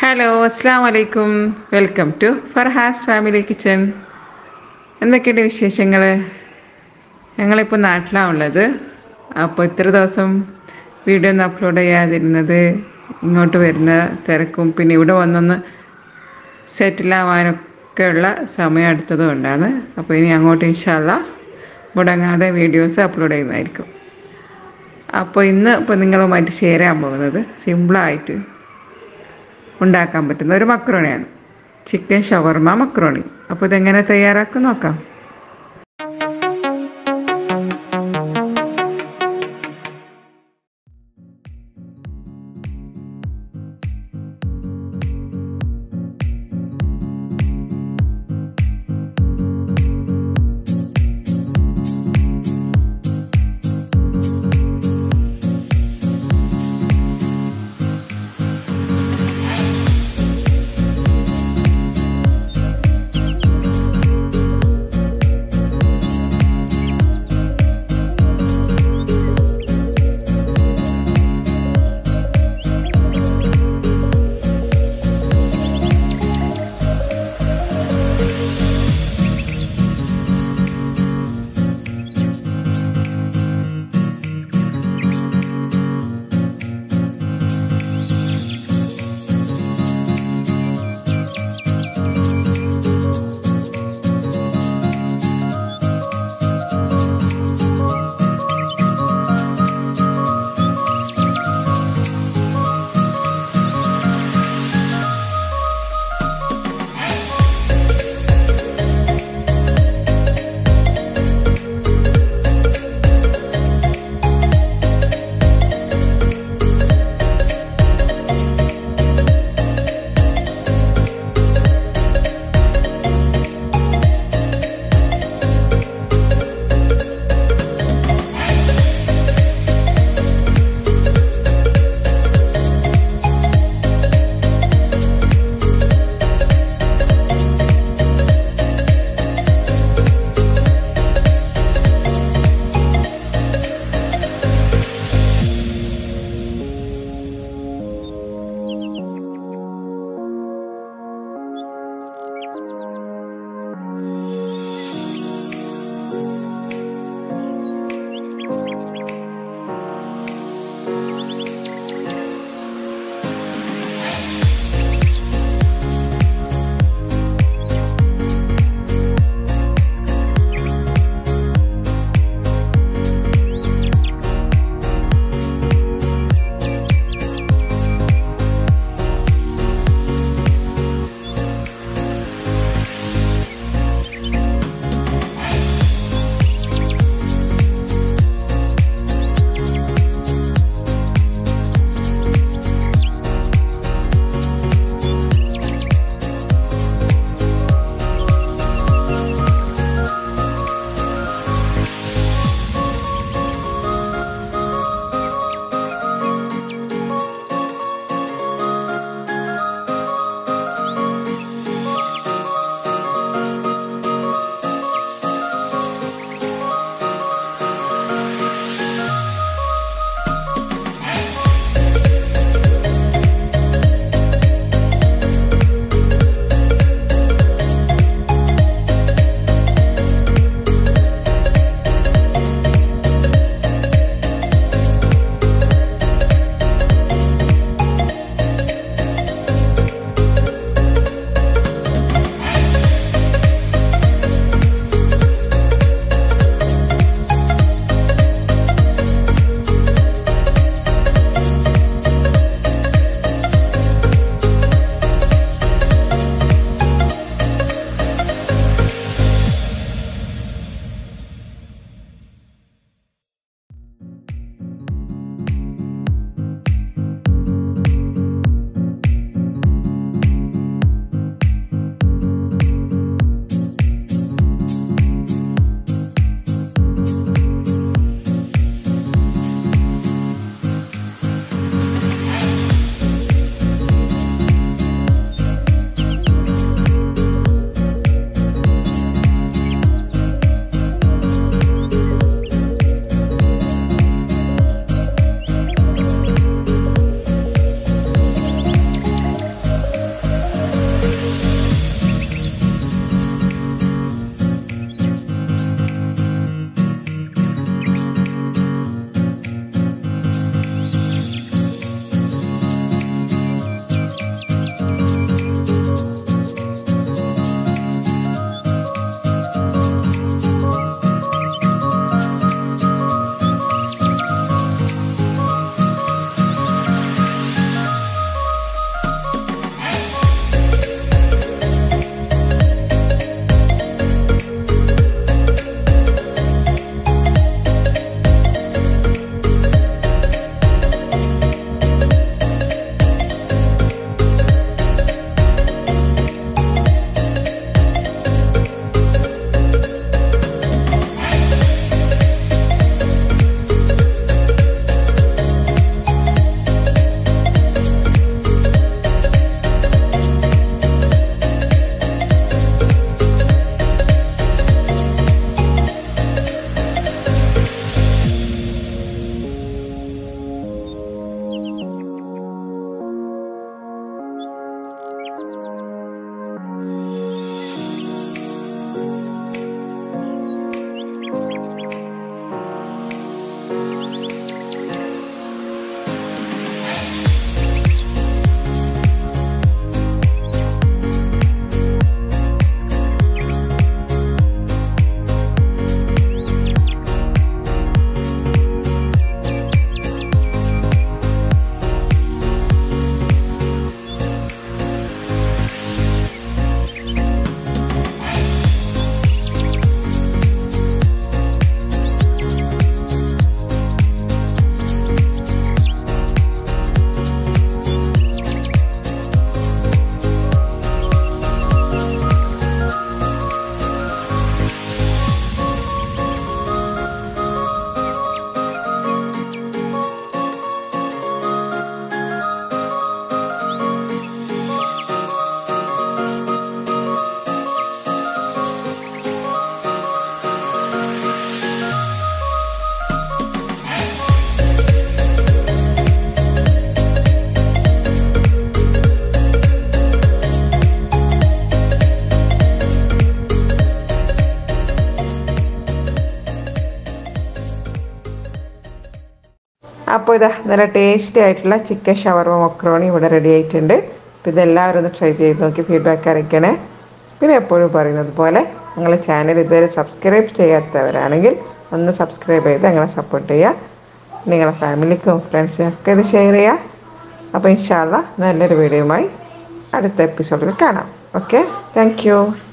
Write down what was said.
hello അസ്സാം വലൈക്കും welcome to Farhas family kitchen എന്തൊക്കെയുണ്ട് വിശേഷങ്ങൾ ഞങ്ങളിപ്പോൾ നാട്ടിലാണ് ഉള്ളത് അപ്പോൾ ഇത്ര ദിവസം വീഡിയോ ഒന്നും അപ്ലോഡ് ചെയ്യാതിരുന്നത് ഇങ്ങോട്ട് വരുന്ന തിരക്കും പിന്നെ ഇവിടെ വന്നൊന്ന് സെറ്റിലാവാനൊക്കെ ഉള്ള സമയം എടുത്തത് കൊണ്ടാണ് അപ്പോൾ ഇനി അങ്ങോട്ട് ഇൻഷാല്ല മുടങ്ങാതെ വീഡിയോസ് അപ്ലോഡ് ചെയ്യുന്നതായിരിക്കും അപ്പോൾ ഇന്ന് ഇപ്പോൾ നിങ്ങളുമായിട്ട് ഷെയർ ചെയ്യാൻ പോകുന്നത് സിമ്പിളായിട്ട് ഉണ്ടാക്കാൻ പറ്റുന്ന ഒരു മക്രോണിയാണ് ചിക്കൻ ഷവർമ മക്രോണി അപ്പോൾ ഇതെങ്ങനെ തയ്യാറാക്കും നോക്കാം അപ്പോൾ ഇതാ നല്ല ടേസ്റ്റി ആയിട്ടുള്ള ചിക്കൻ ഷവർമ മക്രോണി ഇവിടെ റെഡി ആയിട്ടുണ്ട് അപ്പോൾ ഇതെല്ലാവരും ഒന്ന് ട്രൈ ചെയ്ത് നോക്കി ഫീഡ്ബാക്ക് അറിയിക്കണേ പിന്നെ എപ്പോഴും പറയുന്നത് പോലെ ഞങ്ങളെ ചാനൽ ഇതുവരെ സബ്സ്ക്രൈബ് ചെയ്യാത്തവരാണെങ്കിൽ ഒന്ന് സബ്സ്ക്രൈബ് ചെയ്ത് ഞങ്ങളെ സപ്പോർട്ട് ചെയ്യുക നിങ്ങളെ ഫാമിലിക്കും ഫ്രണ്ട്സിനും ഒക്കെ ഇത് ഷെയർ ചെയ്യുക അപ്പോൾ ഇൻഷാല്ല നല്ലൊരു വീഡിയോയുമായി അടുത്ത എപ്പിസോഡിൽ കാണാം ഓക്കെ താങ്ക്